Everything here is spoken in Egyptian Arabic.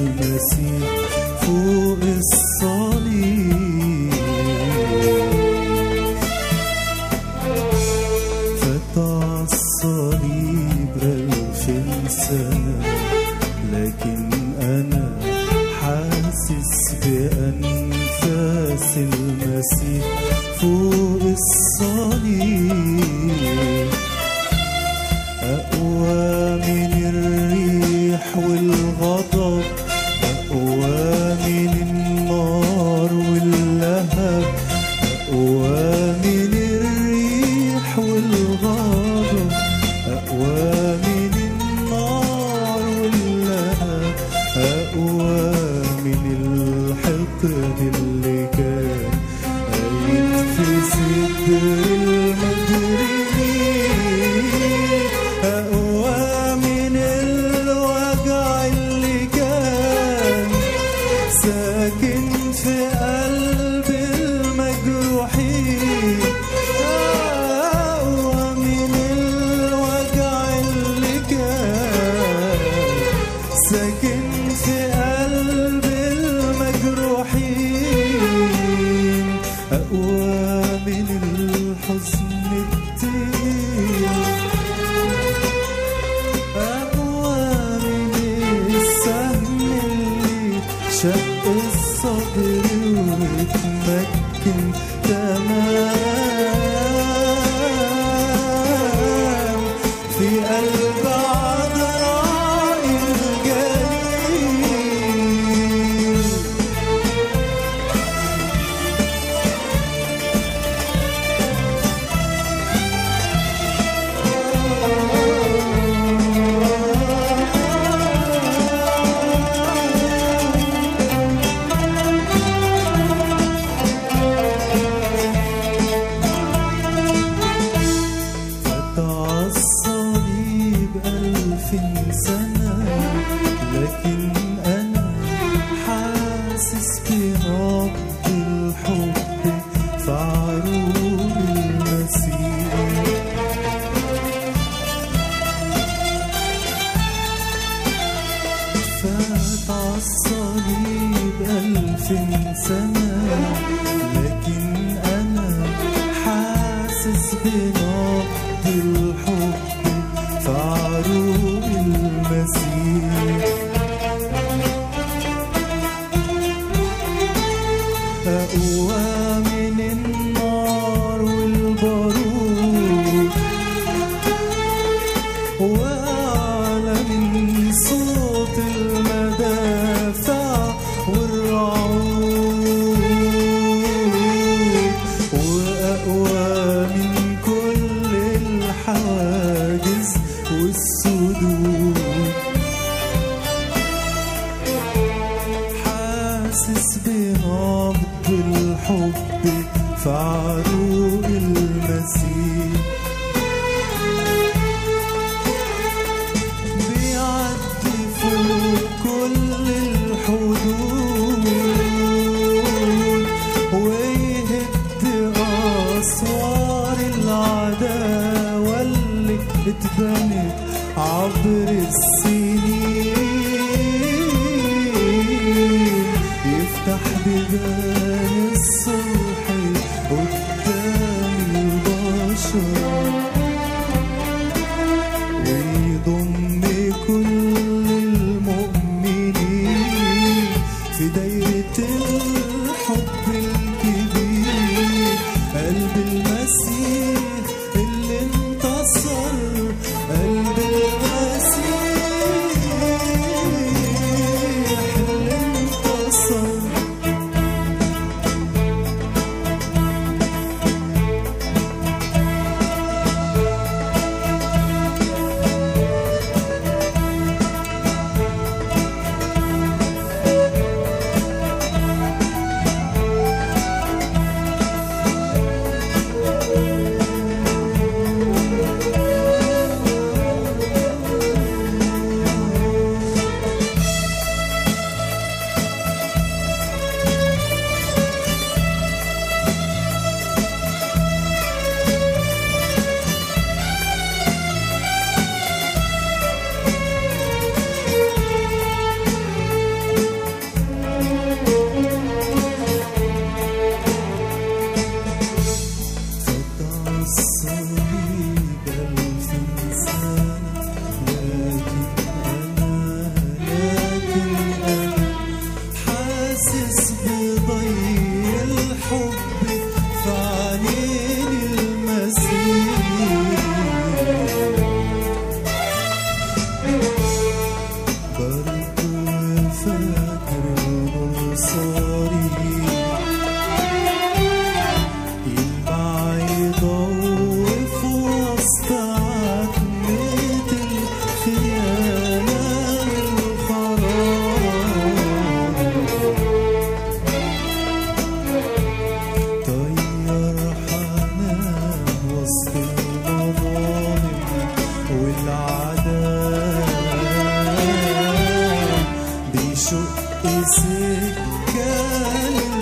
المسيح فوق الصليب فتح الصليب ألف سنة لكن أنا حاسس بأنفاس المسيح فوق الصليب أقوى من الريح والغضب أقوى من النار واللهب أقوى من الريح والغضب أقوى من النار واللهب أقوى من الحقد اللي كان قايد في صدر المجرمين أقوى من الوجع اللي كان ساكن في قلب المجروحين أقوى من الوجع اللي كان ساكن في قلب المجروحين أقوى من الحزن التقيل أقوى من السهم اللي شق الصدر واتمكن تمام في قلب عذراء الجليل فتح الصليب ألف سنة لكن أنا حاسس بنبض الحب في عروق المسيح فات عالصليب ألف سنة لكن أنا حاسس بنبض الحب في عروق المسيح أقوى من النار والبارود وأعلى من صوت المدافع والرعود وأقوى من كل الحواجز والسدود حاسس بنبض الحب في عروق المسيح بيعدي فوق كل الحدود ويهد أسوار العداوة اللي اتبنت عبر السنين يفتح بيبان الصلح قدام الفجر ونور صاري يلمع يضوي في وسط عتمة الخيانة والخراب طير حنان وسط المظالم والعذاب بيشق سكة